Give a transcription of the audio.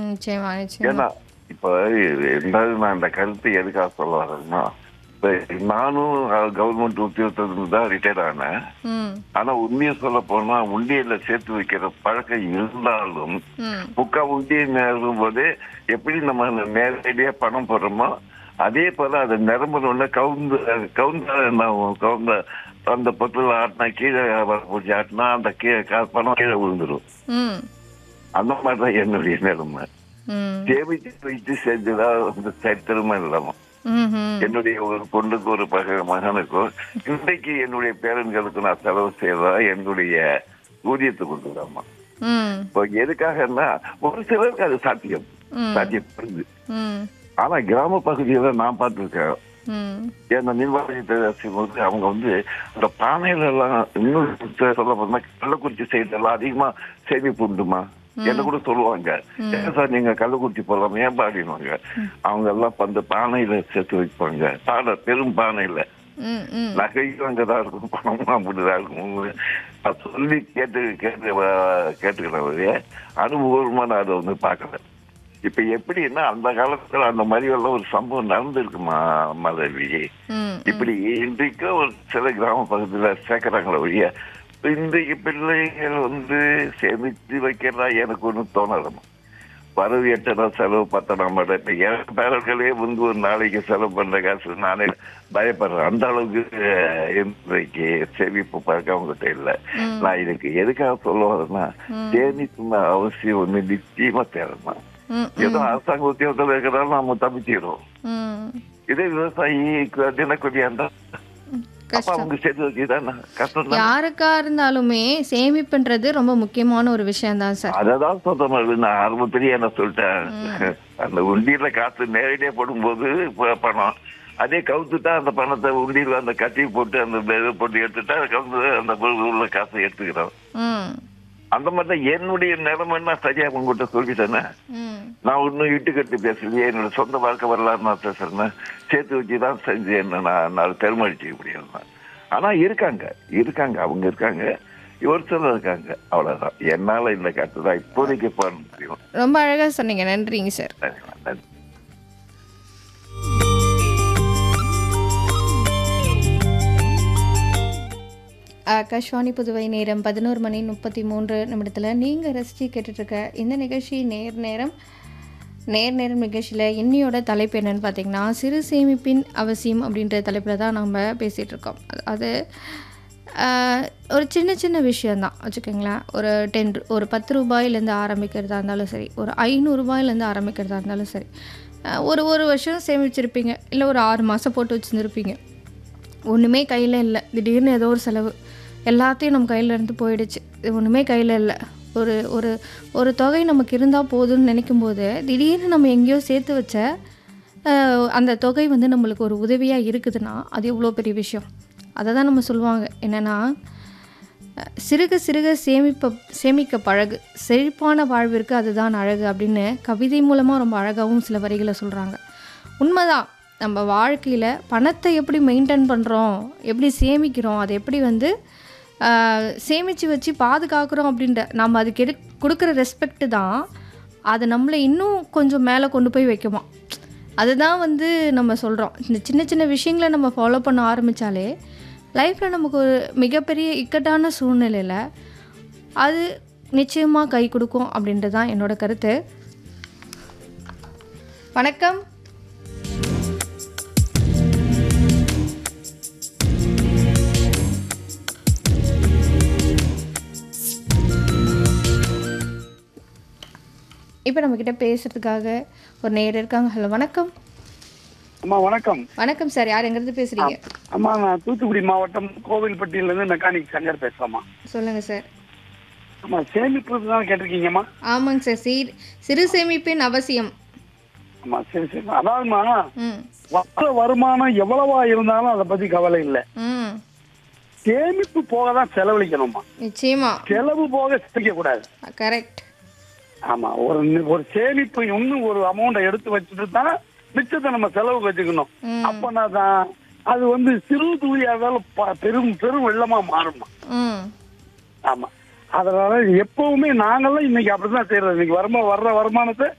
நிச்சயமா நிச்சயமா ஏன்னா இப்ப ரெண்டாவது நான் இந்த கருத்து எதுக்காக சொல்ல வரேன்னா இப்ப நானும் கவர்மெண்ட் உத்தியோகத்துல தான் ரிட்டையர் ஆனேன் ம் ஆனா உண்மையை சொல்ல போனா உண்டியல்ல சேர்த்து வைக்கிற பழக்கம் இருந்தாலும் ம் முக்கா உண்டியல் நேரும் போது எப்படி நம்ம நேரடியா பணம் போடுறோமோ அதே போல அது நிரம்பணும்னா கவுந்து கவுந்த கவுந்த அந்த பொருள் ஆட்டினா கீழே பிடிச்சி ஆட்டினா அந்த கீழே கா- பணம் கீழே விழுந்துரும் ம் அந்த மாதிரிதான் என்னுடைய நிலைமை ம் சேமிச்சு வைத்து செஞ்சுதான் வந்து சரித்திரமா இல்லாம ம் ம் என்னுடைய ஒரு பொண்ணுக்கு ஒரு பக மகனுக்கோ இன்றைக்கு என்னுடைய பேரன்களுக்கு நான் செலவு செய்யறதா என்னுடைய ஊதியத்தை கொடுக்குறாமா ம் இப்போ எதுக்காகன்னா ஒரு சிலருக்கு அது சாத்தியம் ம். சாத்தியப்படுது ம் ஆனா கிராம பகுதியில நான் பார்த்திருக்கேன் ம் ஏன்னா நிர்வாகத்தை செய்யும்போது அவங்க வந்து இந்த பானையில எல்லாம் இன்னும் சொல்ல போனா கள்ளக்குறிச்சி சைடுல அதிகமா சேமிப்பு உண்டுமா என்ன கூட சொல்லுவாங்க ஏன் சார் நீங்க கள்ளக்குறிச்சி போடலாம் ஏன் பாடினுவாங்க அவங்க எல்லாம் இப்ப அந்த பானையில சேர்த்து வைப்பாங்க பானை பெரும் பானையில ம் ம் நகையும் அங்கதான் இருக்கும் பணமும் அப்படிதான் இருக்கும் நான் சொல்லி கேட்டு கேட்டு வ- கேட்டுக்கிறேன் ஒழிய அனுபவமா நான் அதை வந்து பார்க்கல இப்ப எப்படின்னா அந்த காலத்துல அந்த மாதிரி எல்லாம் ஒரு சம்பவம் நடந்திருக்குமா மலர்வி ம் இப்படி இன்றைக்கும் ஒரு சில கிராம பகுதியில சேர்க்கறாங்களே ஒழிய இன்றைக்கு பிள்ளைகள் வந்து சேமித்து வைக்கிறதா எனக்கு ஒன்றும் தோணலமா வரவு எட்டனா செலவு பத்தனா மாட்டேன் இப்ப என் பேரர்களே வந்து ஒரு நாளைக்கு செலவு பண்ற காசு நானே பயப்படுறேன் அந்த அளவுக்கு அஹ், இன்றைக்கு சேமிப்பு பழக்கம் அவங்ககிட்ட இல்லை நான் இதுக்கு எதுக்காக சொல்ல வரேன்னா சேமிப்பு அவசியம் ஒண்ணு நிச்சயமா தேவைமா ம் ஏதோ அரசாங்க உத்தியோகத்துல இருக்கிறதால நாம தப்பிச்சிடுறோம் ம் இதே விவசாயி கு- தினக்கூலியா இருந்தா அப்ப கஷ்டம் அவங்க சேர்த்து வச்சுதான் கஷ்டம் தான் யாருக்கா இருந்தாலுமே சேமிப்புன்றது ரொம்ப முக்கியமான ஒரு விஷயம் தான் சார் அததான் சொல்றேன் நான் ஆரம்பத்திலேயே என்ன சொல்லிட்டேன் அந்த உண்டியில காசு நேரடியா போடும்போது ப- பணம் அதே கவுத்துட்டா அந்த பணத்தை உண்டியில அந்த கட்டி போட்டு அந்த இதை போட்டு எடுத்துட்டா கவுந்து அந்த உள்ள காசை எடுத்துக்கிறோம் ம் அந்த மாதிரி தான் என்னுடைய நிலைமைன்னா சரியா உங்ககிட்ட சொல்லிட்டேனே ம் நான் ஒன்னும் இட்டு கட்டி பேசலையே என்னோட சொந்த வாழ்க்கை வரலாறு நான் பேசுறேன் சேர்த்து வச்சுதான் செஞ்சு என்ன நான் நான் பெருமடிச்சுக்க முடியும் நான். ஆனா இருக்காங்க இருக்காங்க அவங்க இருக்காங்க ஒரு சிலர் இருக்காங்க அவ்வளவுதான் என்னால இந்த கருத்து தான் இப்போதைக்கு பண்ண முடியும் ரொம்ப அழகாக சொன்னீங்க நன்றிங்க சார் சரிங்களா? நன்றி. ஆகாஷ்வாணி புதுவை நேரம் பதினோரு மணி முப்பத்தி மூன்று நிமிடத்தில் நீங்கள் ரசித்து கேட்டுட்ருக்க இந்த நிகழ்ச்சி நேர் நேரம் நேர் நேரம் நிகழ்ச்சியில் இன்னையோட தலைப்பு என்னன்னு பார்த்தீங்கன்னா சிறு சேமிப்பின் அவசியம் அப்படின்ற தலைப்பில் தான் நம்ம பேசிகிட்டு இருக்கோம் அது- அது ஆஹ், ஒரு சின்ன சின்ன விஷயந்தான் வச்சுக்கோங்களேன் ஒரு டென் ஒரு பத்து ரூபாயிலேருந்து ஆரம்பிக்கிறதா இருந்தாலும் சரி ஒரு ஐநூறுரூபாயிலேருந்து ஆரம்பிக்கிறதா இருந்தாலும் சரி ஆஹ், ஒரு ஒரு வருஷம் சேமிச்சிருப்பீங்க இல்லை ஒரு ஆறு மாதம் போட்டு வச்சுருந்துருப்பீங்க ஒன்றுமே கையில் இல்லை திடீர்னு ஏதோ ஒரு செலவு எல்லாத்தையும் நம்ம கையில் இருந்து போயிடுச்சு இது ஒன்றுமே கையில் இல்லை ஒரு ஒரு ஒரு தொகை நமக்கு இருந்தால் போதும்னு நினைக்கும் போது திடீர்னு நம்ம எங்கேயோ சேர்த்து வச்ச அஹ், அந்த தொகை வந்து நம்மளுக்கு ஒரு உதவியாக இருக்குதுன்னா அது எவ்வளோ பெரிய விஷயம் அதை தான் நம்ம சொல்லுவாங்க என்னென்னா அஹ், சிறுக சிறுக சேமிப்ப சேமிக்க பழகு செழிப்பான வாழ்விற்கு அதுதான் அழகு அப்படின்னு கவிதை மூலமாக ரொம்ப அழகாகவும் சில வரிகளை சொல்கிறாங்க உண்மைதான் நம்ம வாழ்க்கையில் பணத்தை எப்படி மெயின்டைன் பண்ணுறோம் எப்படி சேமிக்கிறோம் அதை எப்படி வந்து ஆஹ், சேமித்து வச்சு பாதுகாக்கிறோம் அப்படின்ற நம்ம அதுக்கு எடு கொடுக்குற ரெஸ்பெக்ட் தான் அது நம்மளை இன்னும் கொஞ்சம் மேலே கொண்டு போய் வைக்குமா அதுதான் வந்து நம்ம சொல்கிறோம் இந்த சின்ன சின்ன விஷயங்களை நம்ம ஃபாலோ பண்ண ஆரம்பித்தாலே லைஃப்பில் நமக்கு ஒரு மிகப்பெரிய இக்கட்டான சூழ்நிலையில் அது நிச்சயமாக கை கொடுக்கும் அப்படின்றது தான் என்னோட கருத்து வணக்கம் இப்போ நம்மக்கிட்ட பேசுறதுக்காக ஒரு நேர் இருக்காங்க ஹலோ வணக்கம் அம்மா வணக்கம் வணக்கம் சார் யார் எங்கிறது பேசுகிறீங்க அம்மா நான் தூத்துக்குடி மாவட்டம் கோவில்பட்டியில இருந்து மெக்கானிக் சங்கர் பேசுறேம்மா சொல்லுங்கள் சார் அம்மா சேமிப்பு தான் கேட்டிருக்கீங்கம்மா ஆமாங்க சார் சீர் சிறு சேமிப்பின் அவசியம் அம்மா சரி சரி அதாவதுமா ம் வர வருமானம் எவ்வளவா இருந்தாலும் அதை பத்தி கவலை இல்லை ம் சேமிப்பு போக தான் செலவழிக்கணும்மா நிச்சயமா செலவு போக சிரிக்க கூடாது கரெக்ட் ஆமா ஒரு ஒரு சேமிப்பு இன்னும் ஒரு அமௌண்ட்டை எடுத்து வச்சுட்டு தான் மிச்சத்தை நம்ம செலவுக்கு வச்சுக்கணும் ம். அப்பனா தான் அது வந்து சிறு துளியா இருந்தாலும் ப- பெரும் பெரும் வெள்ளமா மாறும்மா ம் ஆமா அதனால எப்பவுமே நாங்கெல்லாம் இன்னைக்கு அப்படிதான் செய்யறது இன்னைக்கு வருமா வர்ற வருமானத்தை